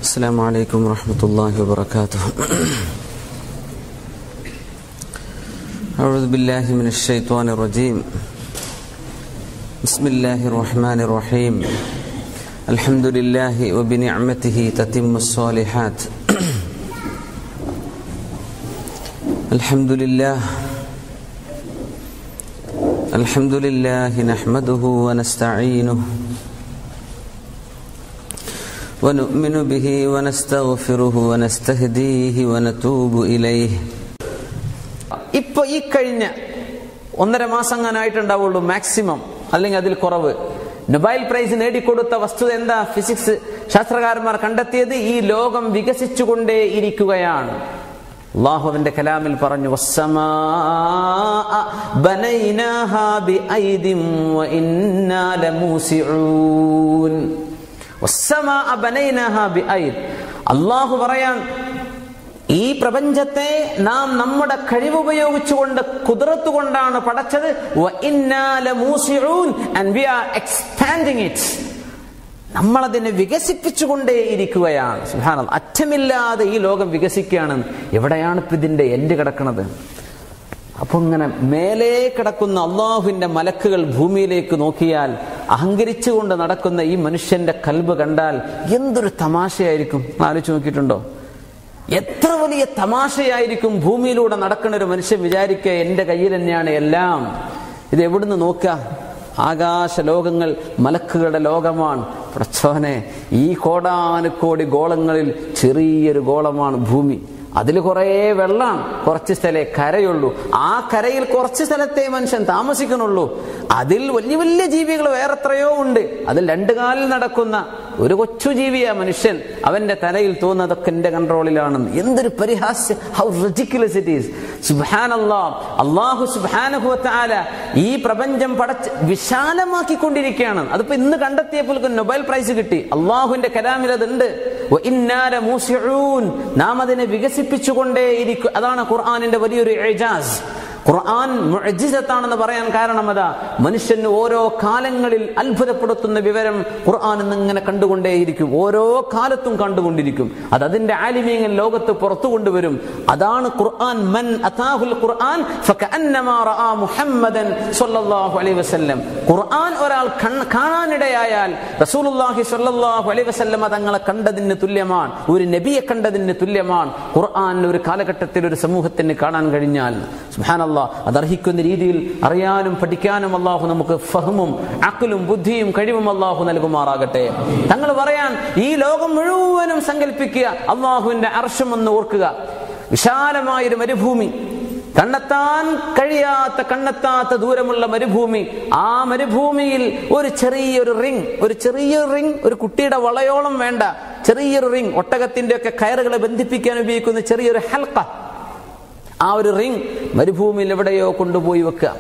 السلام عليكم ورحمة الله وبركاته أعوذ بالله من الشيطان الرجيم بسم الله الرحمن الرحيم الحمد لله وبنعمته تتم الصالحات الحمد لله الحمد لله نحمده ونستعينه ونؤمن به ونستغفره ونستهديه ونتوب إليه ഇപ്പൊ ഈ കഴിഞ്ഞ ഒന്നര മാസം അങ്ങനായിട്ടുണ്ടാവുള്ളൂ മാക്സിമം അല്ലെങ്കിൽ അതിൽ കുറവ് നൊബൈൽ പ്രൈസ് നേടിക്കൊടുത്ത വസ്തുത എന്താ ഫിസിക്സ് ശാസ്ത്രകാരന്മാർ കണ്ടെത്തിയത് ഈ ലോകം വികസിച്ചുകൊണ്ടേ ഇരിക്കുകയാണ് അള്ളാഹുവിന്റെ കലാമിൽ പറഞ്ഞു "വസ്സമാഅ ബനൈനാഹാ ബിഐദിൻ വഇന്നാ ലമൂസിഊൻ." വസ്സമാഅ ബനൈനാഹാ ബിഐദ്. അള്ളാഹു പറയാൻ ഈ പ്രപഞ്ചത്തെ നാം നമ്മുടെ കഴിവുപയോഗിച്ചുകൊണ്ട് കുതിരത്ത് കൊണ്ടാണ് പടച്ചത് വഇന്നാ ലമൂസിഊൻ. And we are expanding it. നമ്മളതിനെ വികസിപ്പിച്ചുകൊണ്ടേ ഇരിക്കുകയാണ് സുഹാന അറ്റമില്ലാതെ ഈ ലോകം വികസിക്കുകയാണ് എവിടെയാണ് ഇപ്പൊ ഇതിന്റെ എൻഡ് കിടക്കുന്നത് അപ്പൊ ഇങ്ങനെ മേലേ കിടക്കുന്ന അള്ളാഹുവിന്റെ മലക്കുകൾ ഭൂമിയിലേക്ക് നോക്കിയാൽ അഹങ്കരിച്ചുകൊണ്ട് നടക്കുന്ന ഈ മനുഷ്യന്റെ കൽബ് കണ്ടാൽ എന്തൊരു തമാശയായിരിക്കും ആലോചിച്ച് നോക്കിയിട്ടുണ്ടോ എത്ര വലിയ തമാശയായിരിക്കും ഭൂമിയിലൂടെ നടക്കുന്ന ഒരു മനുഷ്യൻ വിചാരിക്കുക എന്റെ കയ്യിൽ തന്നെയാണ് എല്ലാം ഇത് എവിടുന്ന് നോക്കുക ആകാശ ലോകങ്ങൾ മലക്കുകളുടെ ലോകമാണ് പ്രച്ചോനെ ഈ കോടാനുകോടി ഗോളങ്ങളിൽ ചെറിയൊരു ഗോളമാണ് ഭൂമി അതിൽ കുറേ വെള്ളമാണ് കുറച്ച് സ്ഥലേ കരയുള്ളൂ ആ കരയിൽ കുറച്ച് സ്ഥലത്തെ മനുഷ്യൻ താമസിക്കണുള്ളൂ അതിൽ വലിയ വലിയ ജീവികൾ വേറെ എത്രയോ ഉണ്ട് അതിൽ രണ്ടു കാലിൽ നടക്കുന്ന ഒരു കൊച്ചു ജീവിയാ മനുഷ്യൻ അവന്റെ തലയിൽ തോന്നുന്നതൊക്കെ എന്റെ കൺട്രോളിലാണെന്ന് എന്തൊരു പരിഹാസ്യ ഹൗ റിജിക്കുലസ് ഇറ്റ് ഈസ് സുബ്ഹാനല്ലാ അള്ളാഹു സുബ്ഹാനഹുവത്താല ഈ പ്രപഞ്ചം പടച്ച് വിശാലമാക്കിക്കൊണ്ടിരിക്കുകയാണ് അതിപ്പോ ഇന്ന് കണ്ടെത്തിയപ്പോൾ നൊബൈൽ പ്രൈസ് കിട്ടി അള്ളാഹുവിന്റെ കലാമിൽ അതുണ്ട് വഇന്നാല മൂസിഊൻ. നാം അതിനെ വികസിപ്പിച്ചുകൊണ്ടേ ഇരിക്കും അതാണ് ഖുർആാനിന്റെ വലിയൊരു എജാസ് ഖുർആൻ മുഅ്ജിസത്താണെന്ന് പറയാൻ കാരണം അതാ മനുഷ്യന് ഓരോ കാലങ്ങളിൽ അത്ഭുതപ്പെടുത്തുന്ന വിവരം ഖുർആൻ ഇങ്ങനെ കണ്ടുകൊണ്ടേയിരിക്കും ഓരോ കാലത്തും കണ്ടുകൊണ്ടിരിക്കും അത് അതിന്റെ ആലിമീങ്ങൾ ലോകത്ത് പുറത്തു കൊണ്ടുവരും അതാണ് ഖുർആൻ മൻ അതാഹുൽ ഖുർആൻ ഫകഅന്നമാ റആ മുഹമ്മദൻ സ്വല്ലല്ലാഹു അലൈഹി വസല്ലം ഖുർആൻ ഒരാൾ കണ്ണ് കാണാനിടയായാൽ റസൂലുള്ളാഹി സ്വല്ലല്ലാഹു അലൈഹി വസല്ലം തങ്ങളെ കണ്ടതിന് തുല്യമാണ് ഒരു നബിയെ കണ്ടതിന് തുല്യമാണ് ഖുർആൻ ഒരു കാലഘട്ടത്തിൽ ഒരു സമൂഹത്തിന് കാണാൻ കഴിഞ്ഞാൽ സുബ്ഹാനല്ലാഹ് അത് അർഹിക്കുന്ന രീതിയിൽ അറിയാനും പഠിക്കാനും അള്ളാഹു നമുക്ക് ഫഹമും അക്കലും ബുദ്ധിയും കഴിവും അള്ളാഹു നൽകുമാറാകട്ടെ തങ്ങൾ പറയാൻ ഈ ലോകം മുഴുവനും സങ്കല്പിക്കുക അള്ളാഹുവിന്റെ അർഷം എന്ന് ഓർക്കുക വിശാലമായൊരു മരുഭൂമി കണ്ടെത്താൻ കഴിയാത്ത കണ്ടെത്താത്ത ദൂരമുള്ള മരുഭൂമി ആ മരുഭൂമിയിൽ ഒരു ചെറിയൊരു റിംഗ് ഒരു ചെറിയൊരു റിംഗ് ഒരു കുട്ടിയുടെ വളയോളം വേണ്ട ചെറിയൊരു റിംഗ് ഒട്ടകത്തിന്റെ ഒക്കെ കയറുകളെ ബന്ധിപ്പിക്കാൻ ഉപയോഗിക്കുന്ന ചെറിയൊരു ഹൽക്ക ആ ഒരു റിംഗ് മരുഭൂമിയിൽ എവിടെയോ കൊണ്ടുപോയി വെക്കുക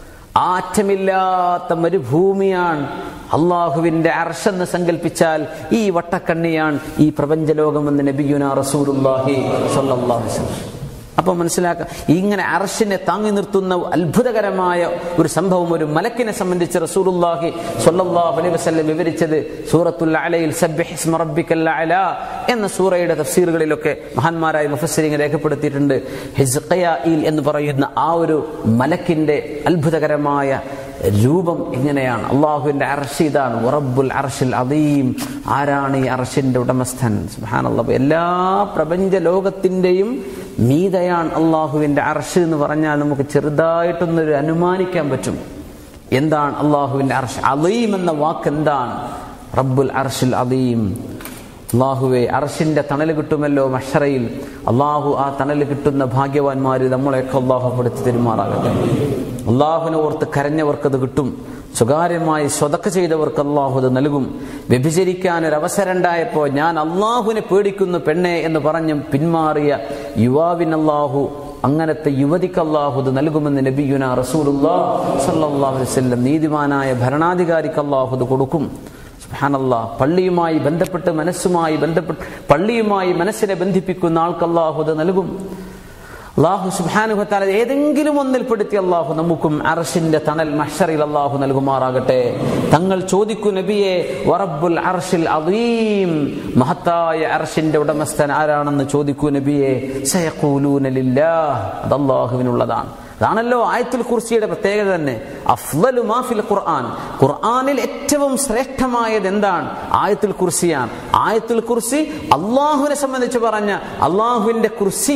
ആറ്റമില്ലാത്ത മരുഭൂമിയാണ് അള്ളാഹുവിന്റെ അർഷെന്ന് സങ്കല്പിച്ചാൽ ഈ വട്ടക്കണ്ണിയാണ് ഈ പ്രപഞ്ചലോകമെന്ന് നബിയുന റസൂലുല്ലാഹി സ്വല്ലല്ലാഹു അലൈഹി വസല്ലം അപ്പൊ മനസ്സിലാക്കുക ഇങ്ങനെ അർഷിനെ താങ്ങി നിർത്തുന്ന അത്ഭുതകരമായ ഒരു സംഭവം ഒരു മലക്കിനെ സംബന്ധിച്ച് റസൂലുല്ലാഹി സ്വല്ലല്ലാഹു അലൈഹി വസല്ലം വിവരിച്ചത് സൂറത്തുൽ അലയിൽ സബ്ബിഹ് ഇസ്മ റബ്ബിക്കൽ അല എന്ന സൂറയുടെ തഫ്സീറുകളിലൊക്കെ മഹാന്മാരായ മുഫസ്സിരിങ്ങൾ രേഖപ്പെടുത്തിയിട്ടുണ്ട് ഹിസ്ഖയായിൽ എന്ന് പറയുന്ന ആ ഒരു മലക്കിന്റെ അത്ഭുതകരമായ രൂപം ഇങ്ങനെയാണ് അള്ളാഹുവിന്റെ അർഷ് ഇതാണ് ഉറബുൽ അർഷിൽ അദീം ആരാണ് ഈ അർഷിന്റെ ഉടമസ്ഥൻ സുബ്ഹാനല്ലാഹ് എല്ലാ പ്രപഞ്ച ലോകത്തിന്റെയും മീതയാണ് അള്ളാഹുവിന്റെ അർഷ് എന്ന് പറഞ്ഞാൽ നമുക്ക് ചെറുതായിട്ടൊന്നൊരു അനുമാനിക്കാൻ പറ്റും എന്താണ് അള്ളാഹുവിന്റെ അർഷ് അലീം എന്ന വാക്ക് എന്താണ് റബ്ബുൽ അർഷിൽ അലീം അള്ളാഹുവെ അർഷിന്റെ തണൽ കിട്ടുമല്ലോ മഷറയിൽ അള്ളാഹു ആ തണൽ കിട്ടുന്ന ഭാഗ്യവാന്മാര് നമ്മളെയൊക്കെ അള്ളാഹു പെടുത്തി തെരുമാറാകട്ടെ അള്ളാഹുവിനെ ഓർത്ത് കരഞ്ഞവർക്ക് അത് കിട്ടും സ്വകാര്യമായി സ്വതക്ക ചെയ്തവർക്ക് അള്ളാഹു അത് നൽകും വ്യഭിചരിക്കാൻ ഒരു അവസരം ഉണ്ടായപ്പോൾ ഞാൻ അള്ളാഹുവിനെ പേടിക്കുന്നു പെണ്ണെ എന്ന് പറഞ്ഞ് പിന്മാറിയ യുവാവിൻ അള്ളാഹു അങ്ങനത്തെ യുവതിക്ക് അള്ളാഹു ഇത് നൽകുമെന്ന് നബിയുന റസൂലുല്ലാ സല്ലല്ലാഹു അലൈഹി വസല്ലം നീതിമാനായ ഭരണാധികാരിക്ക് അള്ളാഹു ഇത് കൊടുക്കും സുബ്ഹാനല്ലാ പള്ളിയുമായി ബന്ധപ്പെട്ട് മനസ്സുമായി ബന്ധപ്പെട്ട് പള്ളിയുമായി മനസ്സിനെ ബന്ധിപ്പിക്കുന്ന ആൾക്ക് അള്ളാഹു അത് നൽകും അള്ളാഹു സുബാനുഭത്താല ഏതെങ്കിലും ഒന്നിൽപ്പെടുത്തി അള്ളാഹു നമുക്കും അർഷിന്റെ തണൽ മഷറിൽ അള്ളാഹു നൽകുമാറാകട്ടെ തങ്ങൾ ചോദിക്കൂ നബിയെ വറബുൽ അർഷിൽ അദീം മഹത്തായ അർഷിന്റെ ഉടമസ്ഥൻ ആരാണെന്ന് ചോദിക്കൂ നബിയെ സയഖൂലൂനലില്ലാ അത് അള്ളാഹുവിനുള്ളതാണ് അതാണല്ലോ ആയത്തുൽ കുർസിയുടെ പ്രത്യേകത തന്നെ അഫ്ലലു മാഫിൽ ഖുർആൻ ഖുർആനിൽ ഏറ്റവും ശ്രേഷ്ഠമായത് എന്താണ് ആയത്തുൽ കുർസിയാണ് ആയത്തുൽ കുർസി അള്ളാഹുവിനെ സംബന്ധിച്ച് പറഞ്ഞ അള്ളാഹുവിന്റെ കുർസി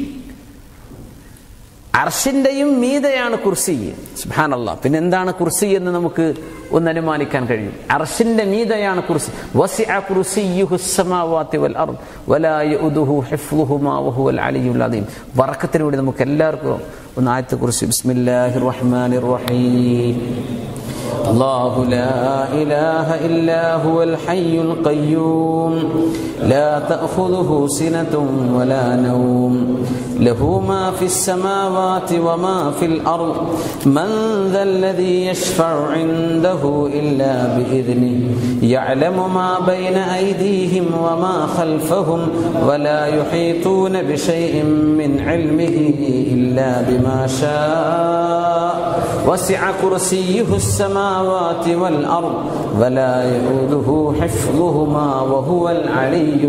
അർഷിന്റെയും മീതയാണ് കുർസി സുഹാൻ അള്ളാഹ് പിന്നെ എന്താണ് കുർസി എന്ന് നമുക്ക് ഒന്ന് അനുമാനിക്കാൻ കഴിയും അർഷിന്റെ മീതയാണ് കുർസി വസിഅ കുർസിയ്യുഹു സ്സമാവാതി വൽ അർദ് വലാ യഉദുഹു ഹിഫ്ളുഹുമാ വഹുവൽ അലിയുൽ അദീം ബറക്കത്തിന് വേണ്ടി നമുക്ക് എല്ലാവർക്കും ഒന്ന് ആയത്തെ കുറിച്ച് ബിസ്മില്ലാഹിർ റഹ്മാനിർ റഹീം الله لا إله إلا هو الحي القيوم لا تأخذه سنة ولا نوم له ما في السماوات وما في الأرض من ذا الذي يشفع عنده إلا بإذنه يعلم ما بين أيديهم وما خلفهم ولا يحيطون بشيء من علمه إلا بما شاء وسع كرسيه السماوات والأرض ولا يؤوده حفظهما وهو العلي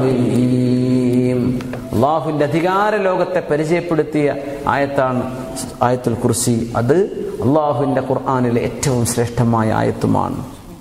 العظيم അള്ളാഹുവിന്റെ അധികാര ലോകത്തെ പരിചയപ്പെടുത്തിയ ആയത്താണ് ആയത്തുൽ കുർസി അത് അള്ളാഹുവിന്റെ ഖുർആാനിലെ ഏറ്റവും ശ്രേഷ്ഠമായ ആയത്തുമാണ്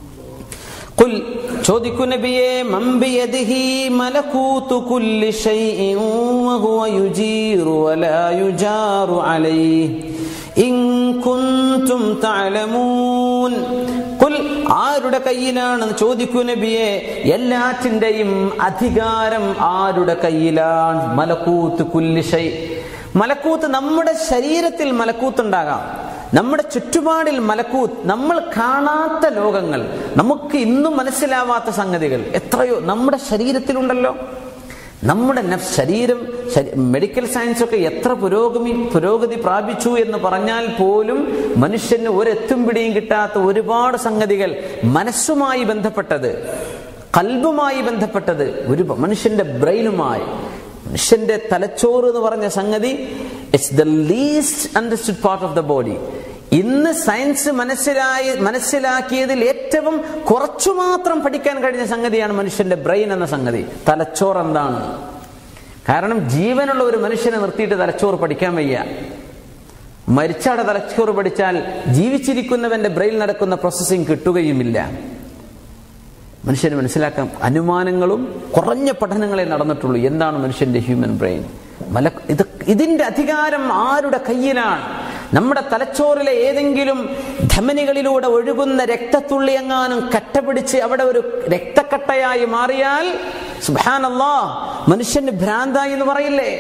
قل ചോദിക്കു നബിയെ മൻ ബിയദിഹി മലകൂതു കുല്ലി ഷൈഇൻ വഹുവ യുജീറു വലാ യുജാറു അലൈഹി ഇൻ കുൻതും തഅലമൂൻ കുൽ ആരുടെ കയ്യിലാണ് ചോദിക്കൂ നബിയെ എല്ലാറ്റിന്റെയും അധികാരം ആരുടെ കയ്യിലാണ് മലക്കൂത്ത് കുല്ലിഷൈ മലക്കൂത്ത് നമ്മുടെ ശരീരത്തിൽ മലക്കൂത്ത് ഉണ്ടാകാം നമ്മുടെ ചുറ്റുപാടിൽ മലക്കൂത്ത് നമ്മൾ കാണാത്ത ലോകങ്ങൾ നമുക്ക് ഇന്നും മനസ്സിലാവാത്ത സംഗതികൾ എത്രയോ നമ്മുടെ ശരീരത്തിലുണ്ടല്ലോ നമ്മുടെ നഫ് ശരീരം മെഡിക്കൽ സയൻസ് ഒക്കെ എത്ര പുരോഗമി പുരോഗതി പ്രാപിച്ചു എന്ന് പറഞ്ഞാൽ പോലും മനുഷ്യന് ഒരെത്തും പിടിയും കിട്ടാത്ത ഒരുപാട് സംഗതികൾ മനസ്സുമായി ബന്ധപ്പെട്ടത് കൽബുമായി ബന്ധപ്പെട്ടത് ഒരു മനുഷ്യന്റെ ബ്രെയിനുമായി മനുഷ്യന്റെ തലച്ചോറ് എന്ന് പറഞ്ഞ സംഗതി it's the least understood part of the body ഇന്ന് സയൻസ് മനസ്സിലായി മനസ്സിലാക്കിയതിൽ ഏറ്റവും കുറച്ചു മാത്രം പഠിക്കാൻ കഴിഞ്ഞ സംഗതിയാണ് മനുഷ്യന്റെ ബ്രെയിൻ എന്ന സംഗതി തലച്ചോറ് എന്താണ് കാരണം ജീവനുള്ള ഒരു മനുഷ്യനെ നിർത്തിയിട്ട് തലച്ചോറ് പഠിക്കാൻ വയ്യ മരിച്ചാടെ തലച്ചോറ് പഠിച്ചാൽ ജീവിച്ചിരിക്കുന്നവന്റെ ബ്രെയിൻ നടക്കുന്ന പ്രോസസ്സിംഗ് കിട്ടുകയുമില്ല മനുഷ്യന് മനസ്സിലാക്കാം അനുമാനങ്ങളും കുറഞ്ഞ പഠനങ്ങളെ നടന്നിട്ടുള്ളൂ എന്താണ് മനുഷ്യന്റെ ഹ്യൂമൻ ബ്രെയിൻ മല ഇത് ഇതിന്റെ അധികാരം ആരുടെ കയ്യിലാണ് നമ്മുടെ തലച്ചോറിലെ ഏതെങ്കിലും ധമനികളിലൂടെ ഒഴുകുന്ന രക്തത്തുള്ളി എങ്ങാനും കട്ടപിടിച്ച് അവിടെ ഒരു രക്തക്കട്ടയായി മാറിയാൽ സുബാനല്ലാ മനുഷ്യന് ഭ്രാന്തായി എന്ന് പറയില്ലേ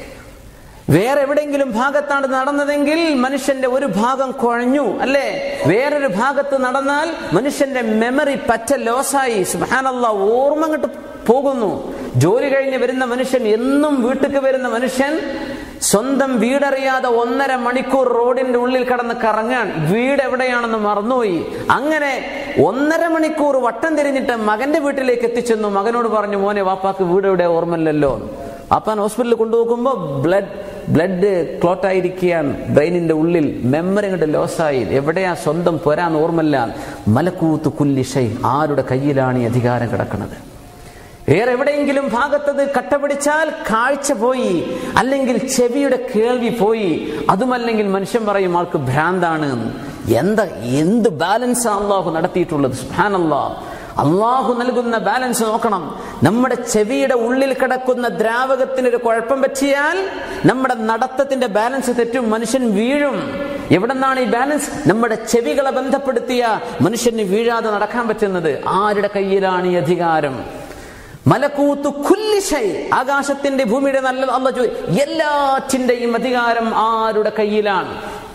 വേറെ എവിടെയെങ്കിലും ഭാഗത്താണ് നടന്നതെങ്കിൽ മനുഷ്യന്റെ ഒരു ഭാഗം കുഴഞ്ഞു അല്ലേ വേറൊരു ഭാഗത്ത് നടന്നാൽ മനുഷ്യന്റെ മെമ്മറി പറ്റ ലോസായി സുബാനല്ല ഓർമ്മ അങ്ങോട്ട് പോകുന്നു ജോലി കഴിഞ്ഞ് വരുന്ന മനുഷ്യൻ എന്നും വീട്ടിക്ക് വരുന്ന മനുഷ്യൻ സ്വന്തം വീടറിയാതെ ഒന്നര മണിക്കൂർ റോഡിന്റെ ഉള്ളിൽ കടന്ന് കറങ്ങാൻ വീട് എവിടെയാണെന്ന് മറന്നുപോയി അങ്ങനെ ഒന്നര മണിക്കൂർ വട്ടം തിരിഞ്ഞിട്ട് മകന്റെ വീട്ടിലേക്ക് എത്തിച്ചെന്നു മകനോട് പറഞ്ഞു മോനെ വാപ്പാക്ക് വീട് എവിടെ ഓർമ്മയില്ലല്ലോ അപ്പാൻ ഹോസ്പിറ്റലിൽ കൊണ്ടുപോകുമ്പോൾ ബ്ലഡ് ബ്ലഡ് ക്ലോട്ട് ആയിരിക്കുകയാണ് ബ്രെയിനിന്റെ ഉള്ളിൽ മെമ്മറി അങ്ങോട്ട് ലോസായി എവിടെയാ സ്വന്തം പൊരാൻ ഓർമ്മല്ല മലക്കൂത്ത് കുല്ലിഷൈ ആരുടെ കയ്യിലാണ് ഈ അധികാരം കിടക്കുന്നത് വേറെ എവിടെയെങ്കിലും ഭാഗത്തത് കട്ടപിടിച്ചാൽ കാഴ്ച പോയി അല്ലെങ്കിൽ ചെവിയുടെ കേൾവി പോയി അതുമല്ലെങ്കിൽ മനുഷ്യൻ പറയും ആൾക്ക് ഭ്രാന്താണ് എന്താ എന്ത് ബാലൻസ് അള്ളാഹു നടത്തിയിട്ടുള്ളത് സുഹാനല്ലാഹ് അള്ളാഹു നൽകുന്ന ബാലൻസ് നോക്കണം നമ്മുടെ ചെവിയുടെ ഉള്ളിൽ കിടക്കുന്ന ദ്രാവകത്തിനൊരു കുഴപ്പം പറ്റിയാൽ നമ്മുടെ നടത്തത്തിന്റെ ബാലൻസ് തെറ്റും മനുഷ്യൻ വീഴും എവിടെ നിന്നാണ് ഈ ബാലൻസ് നമ്മുടെ ചെവികളെ ബന്ധപ്പെടുത്തിയ മനുഷ്യന് വീഴാതെ നടക്കാൻ പറ്റുന്നത് ആരുടെ കയ്യിലാണ് ഈ അധികാരം മലക്കൂത്ത് കുല്ലിശൈ ആകാശത്തിന്റെ ഭൂമിയുടെ നല്ല അല്ല എല്ലാറ്റിന്റെയും അധികാരം ആരുടെ കയ്യിലാണ്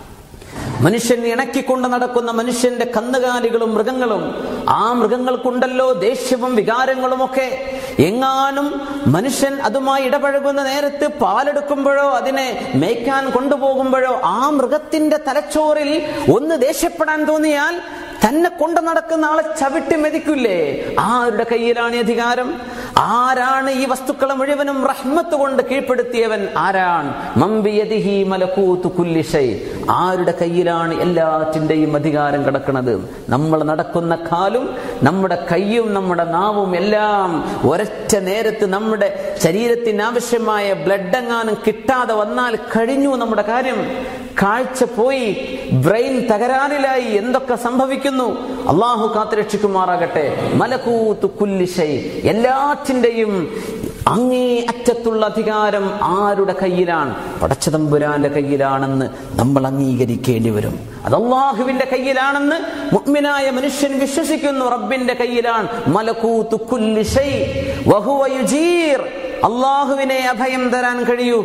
മനുഷ്യൻ ഇണക്കിക്കൊണ്ട് നടക്കുന്ന മനുഷ്യന്റെ കന്നുകാലികളും മൃഗങ്ങളും ആ മൃഗങ്ങൾക്കുണ്ടല്ലോ ദേഷ്യവും വികാരങ്ങളും ഒക്കെ എങ്ങാനും മനുഷ്യൻ അതുമായി ഇടപഴകുന്ന നേരത്ത് പാലെടുക്കുമ്പോഴോ അതിനെ മേയ്ക്കാൻ കൊണ്ടുപോകുമ്പോഴോ ആ മൃഗത്തിന്റെ തലച്ചോറിൽ ഒന്ന് ദേഷ്യപ്പെടാൻ തോന്നിയാൽ തന്നെ കൊണ്ടു നടക്കുന്ന ആളെ ചവിട്ടി മെതിക്കില്ലേ ആരുടെ കയ്യിലാണ് ഈ അധികാരം ആരാണ് ഈ വസ്തുക്കളെ മുഴുവനും റഹ്മത്ത് കൊണ്ട് കീഴ്പ്പെടുത്തിയവൻ ആരാണ് മംബിയദിഹി മലകൂത്തു കുല്ലി ഷൈ ആരുടെ കയ്യിലാണ് എല്ലാറ്റിന്റെയും അധികാരം കിടക്കുന്നത് നമ്മൾ നടക്കുന്ന കാലും നമ്മുടെ കൈയും നമ്മുടെ നാവും എല്ലാം ഒരൊറ്റ നേരത്ത് നമ്മുടെ ശരീരത്തിന് ആവശ്യമായ ബ്ലഡ് എങ്ങാനും കിട്ടാതെ വന്നാൽ കഴിഞ്ഞു നമ്മുടെ കാര്യം കാഴ്ച പോയി ബ്രെയിൻ തകരാറിലായി എന്തൊക്കെ സംഭവിക്കുന്നു അള്ളാഹു കാത്തുരക്ഷിക്കുമാറാകട്ടെ മലക്കൂത്ത് കുല്ലിശൈ എല്ലാറ്റിന്റെയും അങ്ങേ അറ്റത്തുള്ള അധികാരം ആരുടെ കയ്യിലാണ് പടച്ചതമ്പുരാന്റെ കയ്യിലാണെന്ന് നമ്മൾ അംഗീകരിക്കേണ്ടി വരും അത് അള്ളാഹുവിന്റെ കയ്യിലാണെന്ന് മുഗ്മിനായ മനുഷ്യൻ വിശ്വസിക്കുന്നു റബ്ബിന്റെ കയ്യിലാണ് മലക്കൂത്ത് കുല്ലിശൈ വഹുവ യുജീർ അള്ളാഹുവിനെ അഭയം തരാൻ കഴിയൂ